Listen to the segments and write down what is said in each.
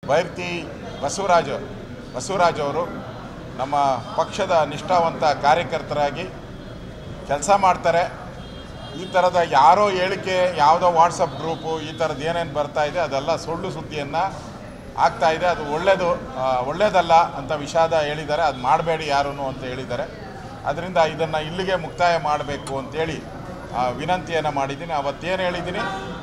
ಬೈರ್ತಿ ಬಸವರಾಜ ಬಸವರಾಜ್ ಅವರು ನಮ್ಮ ಪಕ್ಷದ ನಿಷ್ಠಾವಂತ ಕಾರ್ಯಕರ್ತರಾಗಿ ಕೆಲಸ ಮಾಡ್ತಾರೆ ಈ ಥರದ ಯಾರೋ ಹೇಳಿಕೆ ಯಾವುದೋ ವಾಟ್ಸಪ್ ಗ್ರೂಪು ಈ ಥರದ್ದು ಏನೇನು ಬರ್ತಾ ಇದೆ ಅದೆಲ್ಲ ಸುಳ್ಳು ಸುದ್ದಿಯನ್ನು ಆಗ್ತಾ ಇದೆ ಅದು ಒಳ್ಳೆಯದು ಆ, ಒಳ್ಳೆಯದಲ್ಲ ಅಂತ ವಿಷಾದ ಹೇಳಿದ್ದಾರೆ ಅದು ಮಾಡಬೇಡಿ ಯಾರೂ ಅಂತ ಹೇಳಿದ್ದಾರೆ ಅದರಿಂದ ಇದನ್ನು ಇಲ್ಲಿಗೆ ಮುಕ್ತಾಯ ಮಾಡಬೇಕು ಅಂತೇಳಿ ಆ, ವಿನಂತಿಯನ್ನು ಮಾಡಿದ್ದೀನಿ ಅವತ್ತೇನು ಹೇಳಿದ್ದೀನಿ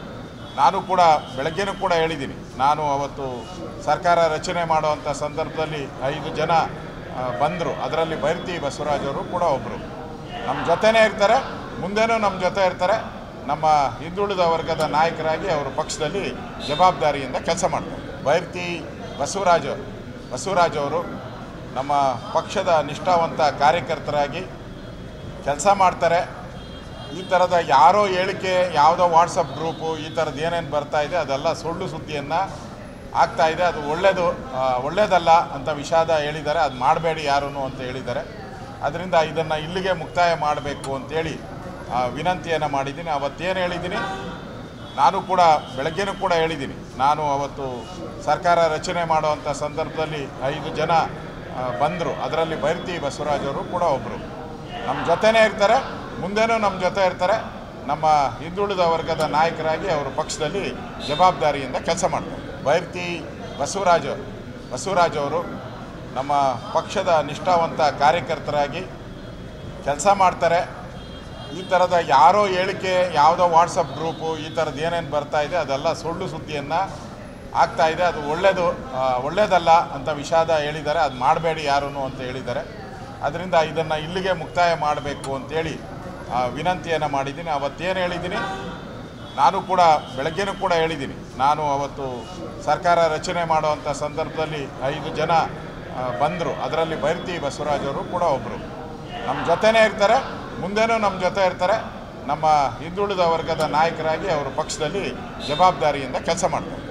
ನಾನು ಕೂಡ ಬೆಳಗ್ಗೆನೂ ಕೂಡ ಹೇಳಿದ್ದೀನಿ ನಾನು ಅವತ್ತು ಸರ್ಕಾರ ರಚನೆ ಮಾಡುವಂಥ ಸಂದರ್ಭದಲ್ಲಿ ಐದು ಜನ ಬಂದರು ಅದರಲ್ಲಿ ಬೈರ್ತಿ ಬಸವರಾಜ್ ಅವರು ಕೂಡ ಒಬ್ಬರು ನಮ್ಮ ಜೊತೆನೇ ಇರ್ತಾರೆ ಮುಂದೆನೂ ನಮ್ಮ ಜೊತೆ ಇರ್ತಾರೆ ನಮ್ಮ ಹಿಂದುಳಿದ ವರ್ಗದ ನಾಯಕರಾಗಿ ಅವರು ಪಕ್ಷದಲ್ಲಿ ಜವಾಬ್ದಾರಿಯಿಂದ ಕೆಲಸ ಮಾಡ್ತಾರೆ ಬೈರ್ತಿ ಬಸವರಾಜ ಬಸವರಾಜ್ ಅವರು ನಮ್ಮ ಪಕ್ಷದ ನಿಷ್ಠಾವಂತ ಕಾರ್ಯಕರ್ತರಾಗಿ ಕೆಲಸ ಮಾಡ್ತಾರೆ ಈ ಥರದ ಯಾರೋ ಹೇಳಿಕೆ ಯಾವುದೋ ವಾಟ್ಸಪ್ ಗ್ರೂಪು ಈ ಥರದ್ದು ಏನೇನು ಬರ್ತಾ ಇದೆ ಅದೆಲ್ಲ ಸುಳ್ಳು ಸುದ್ದಿಯನ್ನು ಆಗ್ತಾ ಇದೆ ಅದು ಒಳ್ಳೆಯದು ಆ, ಒಳ್ಳೆಯದಲ್ಲ ಅಂತ ವಿಷಾದ ಹೇಳಿದ್ದಾರೆ ಅದು ಮಾಡಬೇಡಿ ಯಾರೂ ಅಂತ ಹೇಳಿದ್ದಾರೆ ಅದರಿಂದ ಇದನ್ನು ಇಲ್ಲಿಗೆ ಮುಕ್ತಾಯ ಮಾಡಬೇಕು ಅಂತೇಳಿ ಆ, ವಿನಂತಿಯನ್ನು ಮಾಡಿದ್ದೀನಿ ಅವತ್ತೇನು ಹೇಳಿದ್ದೀನಿ ನಾನು ಕೂಡ ಬೆಳಗ್ಗೆನೂ ಕೂಡ ಹೇಳಿದ್ದೀನಿ ನಾನು ಅವತ್ತು ಸರ್ಕಾರ ರಚನೆ ಮಾಡುವಂಥ ಸಂದರ್ಭದಲ್ಲಿ ಐದು ಜನ ಬಂದರು ಅದರಲ್ಲಿ ಬೈರ್ತಿ ಬಸವರಾಜ್ ಅವರು ಕೂಡ ಒಬ್ಬರು ನಮ್ಮ ಜೊತೆನೇ ಇರ್ತಾರೆ ಮುಂದೆನೂ ನಮ್ಮ ಜೊತೆ ಇರ್ತಾರೆ ನಮ್ಮ ಹಿಂದುಳಿದ ವರ್ಗದ ನಾಯಕರಾಗಿ ಅವರು ಪಕ್ಷದಲ್ಲಿ ಜವಾಬ್ದಾರಿಯಿಂದ ಕೆಲಸ ಮಾಡ್ತಾರೆ ಬೈರ್ತಿ ಬಸವರಾಜ ಬಸವರಾಜ್ ಅವರು ನಮ್ಮ ಪಕ್ಷದ ನಿಷ್ಠಾವಂತ ಕಾರ್ಯಕರ್ತರಾಗಿ ಕೆಲಸ ಮಾಡ್ತಾರೆ ಈ ಥರದ ಯಾರೋ ಹೇಳಿಕೆ ಯಾವುದೋ ವಾಟ್ಸಪ್ ಗ್ರೂಪು ಈ ಥರದ್ದು ಏನೇನು ಬರ್ತಾ ಇದೆ ಅದೆಲ್ಲ ಸುಳ್ಳು ಸುದ್ದಿಯನ್ನು ಆಗ್ತಾ ಇದೆ ಅದು ಒಳ್ಳೆಯದು ಆ, ಒಳ್ಳೆಯದಲ್ಲ ಅಂತ ವಿಷಾದ ಹೇಳಿದ್ದಾರೆ ಅದು ಮಾಡಬೇಡಿ ಯಾರೂ ಅಂತ ಹೇಳಿದ್ದಾರೆ ಅದರಿಂದ ಇದನ್ನು ಇಲ್ಲಿಗೆ ಮುಕ್ತಾಯ ಮಾಡಬೇಕು ಅಂತೇಳಿ ಆ, ವಿನಂತಿಯನ್ನು ಮಾಡಿದ್ದೀನಿ ಅವತ್ತೇನು ಹೇಳಿದ್ದೀನಿ ನಾನು ಕೂಡ ಬೆಳಗ್ಗೆನೂ ಕೂಡ ಹೇಳಿದ್ದೀನಿ ನಾನು ಅವತ್ತು ಸರ್ಕಾರ ರಚನೆ ಮಾಡುವಂಥ ಸಂದರ್ಭದಲ್ಲಿ ಐದು ಜನ ಬಂದರು ಅದರಲ್ಲಿ ಬೈರ್ತಿ ಬಸವರಾಜ್ ಅವರು ಕೂಡ ಒಬ್ಬರು ನಮ್ಮ ಜೊತೆನೇ ಇರ್ತಾರೆ ಮುಂದೆನೂ ನಮ್ಮ ಜೊತೆ ಇರ್ತಾರೆ ನಮ್ಮ ಹಿಂದುಳಿದ ವರ್ಗದ ನಾಯಕರಾಗಿ ಅವರು ಪಕ್ಷದಲ್ಲಿ ಜವಾಬ್ದಾರಿಯಿಂದ ಕೆಲಸ ಮಾಡ್ತಾರೆ